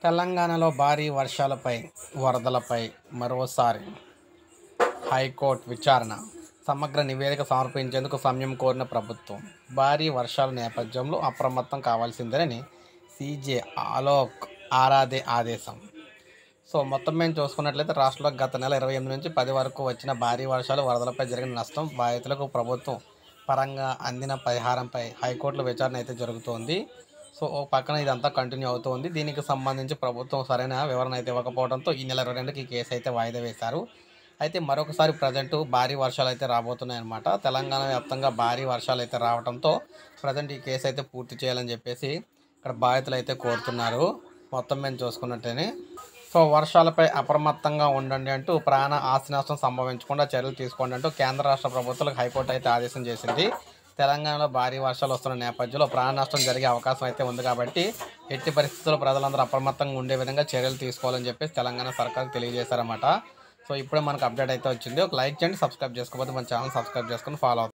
తెలంగాణలో భారీ వర్షాలపై వరదలపై మరోసారి హైకోర్టు విచారణ సమగ్ర నివేదిక సమర్పించేందుకు సమయం కోరిన ప్రభుత్వం భారీ వర్షాల నేపథ్యంలో అప్రమత్తం కావాల్సిందేనని సీజే ఆలోక్ ఆరాధే ఆదేశం సో మొత్తం మేము చూసుకున్నట్లయితే రాష్ట్రంలో గత నెల ఇరవై ఎనిమిది నుంచి పది వరకు వచ్చిన భారీ వర్షాలు వరదలపై జరిగిన నష్టం బాధితులకు ప్రభుత్వం పరంగా అందిన పరిహారంపై హైకోర్టులో విచారణ అయితే జరుగుతోంది సో ఓ పక్కన ఇదంతా కంటిన్యూ అవుతోంది దీనికి సంబంధించి ప్రభుత్వం సరైన వివరణ అయితే ఇవ్వకపోవడంతో ఈ నెల ఇరవై రెండుకి ఈ కేసు అయితే వాయిదా వేశారు అయితే మరొకసారి ప్రజెంట్ భారీ వర్షాలు అయితే రాబోతున్నాయన్నమాట తెలంగాణ వ్యాప్తంగా భారీ వర్షాలు అయితే రావడంతో ప్రజెంట్ ఈ కేసు అయితే పూర్తి చేయాలని చెప్పేసి ఇక్కడ బాధితులు అయితే కోరుతున్నారు మొత్తం మేము చూసుకున్నట్టేనే సో వర్షాలపై అప్రమత్తంగా ఉండండి అంటూ ప్రాణ ఆస్తి నష్టం సంభవించకుండా చర్యలు తీసుకోండి అంటూ కేంద్ర రాష్ట్ర ప్రభుత్వాలకు హైకోర్టు అయితే ఆదేశం చేసింది తెలంగాణలో భారీ వర్షాలు వస్తున్న నేపథ్యంలో ప్రాణ నష్టం జరిగే అవకాశం అయితే ఉంది కాబట్టి ఎట్టి పరిస్థితుల్లో ప్రజలందరూ అప్రమత్తంగా ఉండే విధంగా చర్యలు తీసుకోవాలని చెప్పేసి తెలంగాణ సర్కార్ తెలియజేశారన్నమాట సో ఇప్పుడే మనకు అప్డేట్ అయితే వచ్చింది ఒక లైక్ చేయండి సబ్స్క్రైబ్ చేసుకోకపోతే మన ఛానల్ సబ్స్క్రైబ్ చేసుకొని ఫాలో అవుతుంది